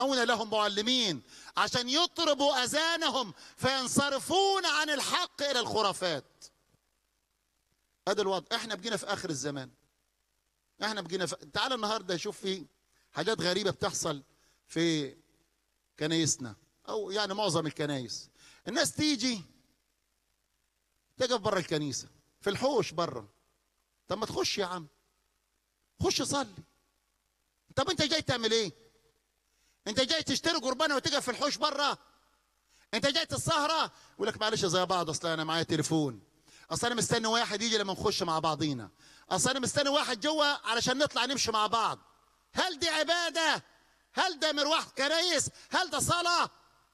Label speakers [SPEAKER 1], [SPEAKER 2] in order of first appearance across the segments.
[SPEAKER 1] يسمعون لهم معلمين عشان يطربوا اذانهم فينصرفون عن الحق الى الخرافات هذا الوضع احنا بقينا في اخر الزمان احنا بقينا في... تعال النهارده شوف في حاجات غريبه بتحصل في كنايسنا او يعني معظم الكنايس الناس تيجي تقف بره الكنيسه في الحوش بره طب ما تخش يا عم خش صلي طب انت جاي تعمل ايه انت جاي تشتري قربانه وتقف في الحوش بره انت جاي السهره يقول لك معلش زي بعض اصل انا معايا تليفون اصل انا مستني واحد يجي لما نخش مع بعضينا اصل انا مستني واحد جوه علشان نطلع نمشي مع بعض هل دي عباده هل ده مروح كنايس هل ده صلاه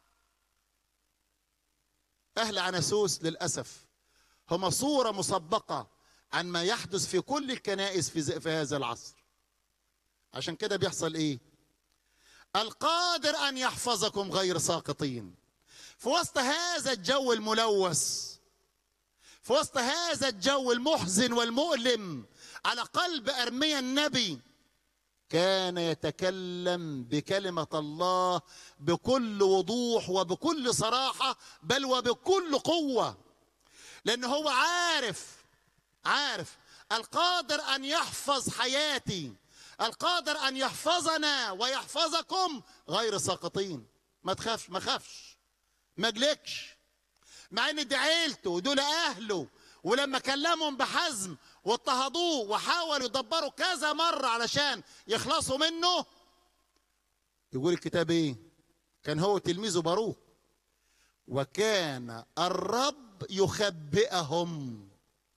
[SPEAKER 1] اهل عنسوس للاسف هم صوره مسبقه عن ما يحدث في كل الكنائس في, في هذا العصر عشان كده بيحصل ايه القادر ان يحفظكم غير ساقطين في وسط هذا الجو الملوث في وسط هذا الجو المحزن والمؤلم على قلب ارميا النبي كان يتكلم بكلمه الله بكل وضوح وبكل صراحه بل وبكل قوه لان هو عارف عارف القادر ان يحفظ حياتي القادر ان يحفظنا ويحفظكم غير ساقطين ما تخافش ما خافش ما قلقش مع ان دي عيلته ودول اهله ولما كلمهم بحزم واضطهدوه وحاولوا يدبروا كذا مرة علشان يخلصوا منه يقول الكتاب ايه كان هو تلميذه باروك وكان الرب يخبئهم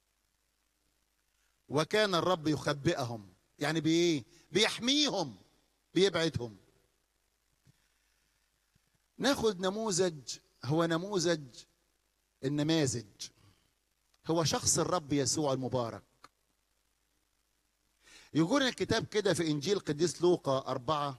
[SPEAKER 1] وكان الرب يخبئهم يعني بايه بيحميهم بيبعدهم ناخذ نموذج هو نموذج النماذج هو شخص الرب يسوع المبارك يقول الكتاب كده في انجيل قديس لوقا أربعة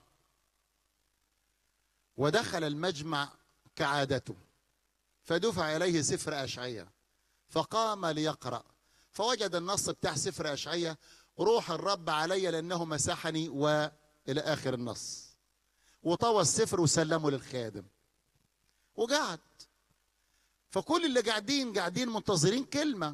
[SPEAKER 1] ودخل المجمع كعادته فدفع إليه سفر أشعية فقام ليقرأ فوجد النص بتاع سفر أشعية روح الرب علي لأنه مسحني وإلى آخر النص وطوى السفر وسلمه للخادم وقعد فكل اللي قاعدين قاعدين منتظرين كلمة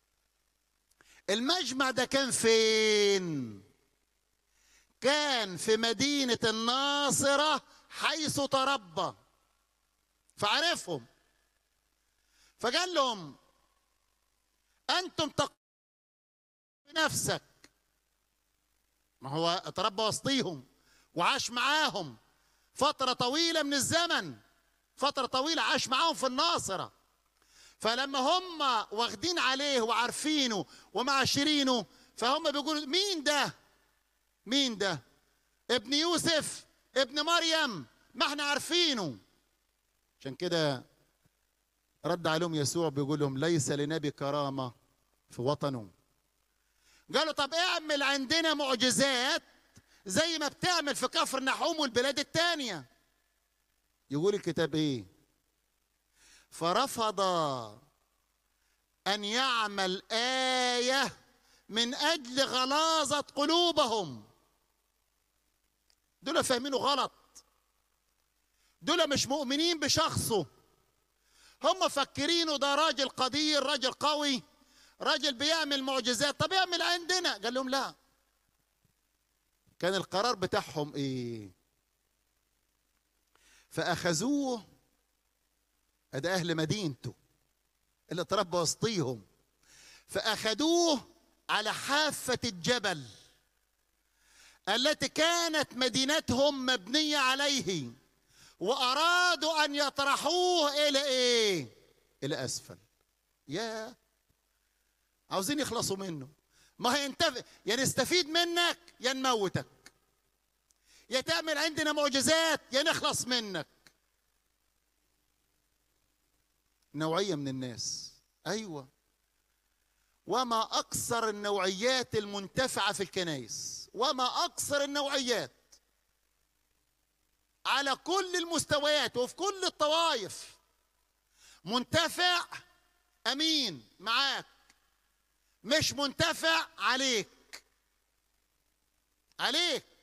[SPEAKER 1] المجمع ده كان فين كان في مدينة الناصرة حيث تربى فعرفهم فقال لهم أنتم تق بنفسك ما هو تربى وسطيهم وعاش معاهم فترة طويلة من الزمن فترة طويلة عاش معاهم في الناصرة فلما هم واخدين عليه وعارفينه ومعاشرينه فهم بيقولوا مين ده مين ده ابن يوسف ابن مريم ما احنا عارفينه عشان كده رد عليهم يسوع بيقول لهم ليس لنبي كرامة في وطنه قالوا طب اعمل عندنا معجزات زي ما بتعمل في كفر نحوم والبلاد التانية يقول الكتاب ايه فرفض ان يعمل ايه من اجل غلاظه قلوبهم دول فاهمينه غلط دول مش مؤمنين بشخصه هم فكرينه ده راجل قدير راجل قوي راجل بيعمل معجزات طب يعمل عندنا قال لهم لا كان القرار بتاعهم ايه فاخذوه ده اهل مدينته اللي تربى وسطيهم فاخذوه على حافه الجبل التي كانت مدينتهم مبنيه عليه وارادوا ان يطرحوه الى ايه الى اسفل يا عاوزين يخلصوا منه ما هي ينتف... يا نستفيد منك يا نموتك يا تعمل عندنا معجزات يا نخلص منك نوعية من الناس أيوة وما أكثر النوعيات المنتفعة في الكنائس وما أكثر النوعيات على كل المستويات وفي كل الطوائف منتفع أمين معاك مش منتفع عليك عليك